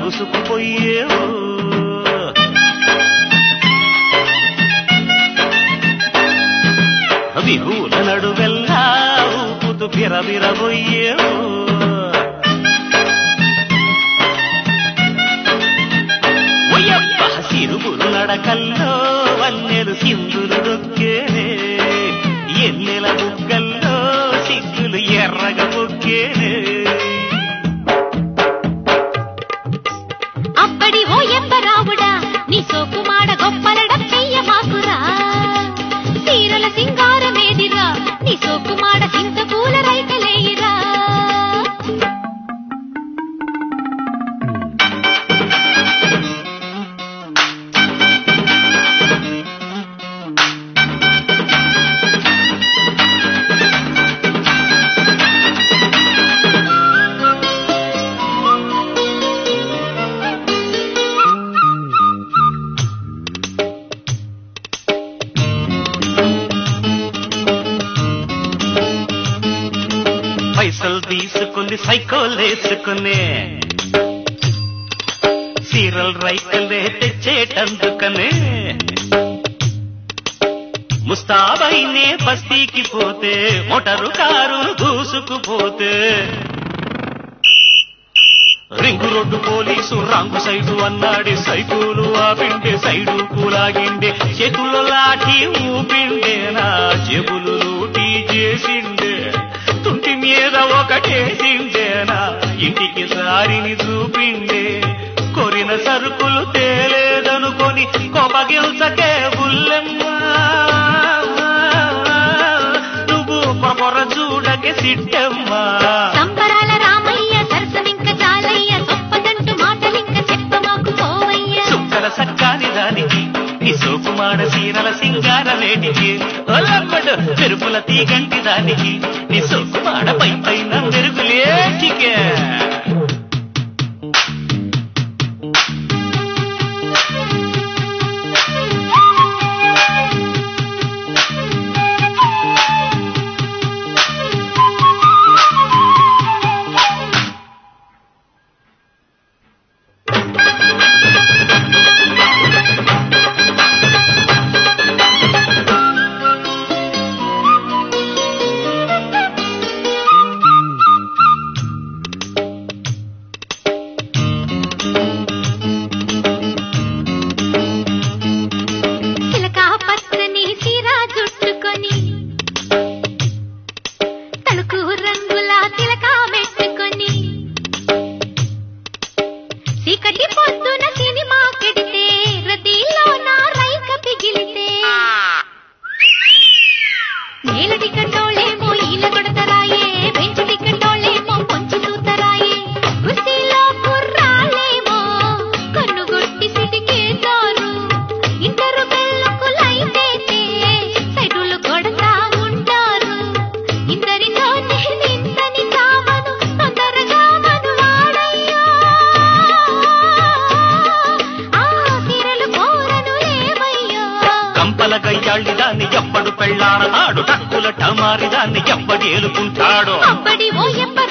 దూసుకుపోయేవో విహూల నడువెల్లా ఊపుతూ బిరబిరబోయేవో ఒయ్యప్ప సిరుగురు నడకల్లో వన్నెలు సింధులు దొక్కేనే ఎన్నెల బుగ్గల్లో సిగ్గులు ఎర్రగ బొక్కేనే అప్పడి ఓ ఎప్పరావుడా నీ సోకు మాడ గొప్పలడ చెయ్య మాకురా తీరల సింగారమేదిరా నీ సోకు మాడ సింత పూల రైకలేయిరా పైసలు తీసుకుని సైకోలేసుకుని సీరల్ రైకలే తెచ్చేటందుకనే ముస్తాబైనే బస్తీకి పోతే మోటారు కారు దూసుకుపోతే ring road police wrong side అన్నాడే సైకులు ఆపిండే సైడు కూలాగిండే చేతుల్లో లాఠీ ఊపిండే నా జేబులు లూటీ చేసిండే తుంటి మీద ఒకటేసిండేనా ఇంటికి దారిని చూపిండే కొరిన సరుకులు తేలేదనుకొని కొపగిల్చకే బుల్లెమ్మా నువ్వు పొర చూడకే సిట్టమ్మా సంబరాల రామయ్య సరసమింక చాలయ్య సొప్పదంటు మాటలింక చెప్ప మాకు పోవయ్య చుక్కల సక్కాని దానికి నీ సోకుమాడ సీరల సింగార వేటికి ఒల్లమ్మడు మెరుపుల తీగంటి దానికి నీ సోకుమాడ పై పైన మెరుగులేటికే చిలక పచ్చని చీర చుట్టుకొని తలుకు రంగుల తిలక పెట్టుకొని చీకటి పొద్దున సినిమా కెడితే రద్దీలో నా రైక పిగిలితే నేల టికెట్టోళ్ళేమో ఈల కొడతరాయే బెంచ్ టికెట్టోళ్ళేమో పొంచి చూతరాయే కుస్తీలో కుర్రాళ్ళేమో కన్ను కొట్టి సిటికేతారు ఇంటరు బెల్లకు లైటేతే సైడులు కొడతా ఉంటారు ఇందరితోనే నిందని చావను తొందరగా మనువాడయ్యా ఆ సిరలు కోరను లేవయ్యా కంపల గయ్యాళ్ళి దాన్ని ఎవ్వడు పెళ్ళాడతాడు టక్కుల టమారి దాన్ని ఎవ్వడేలుకుంటాడు అప్పడి ఓ ఎప్ప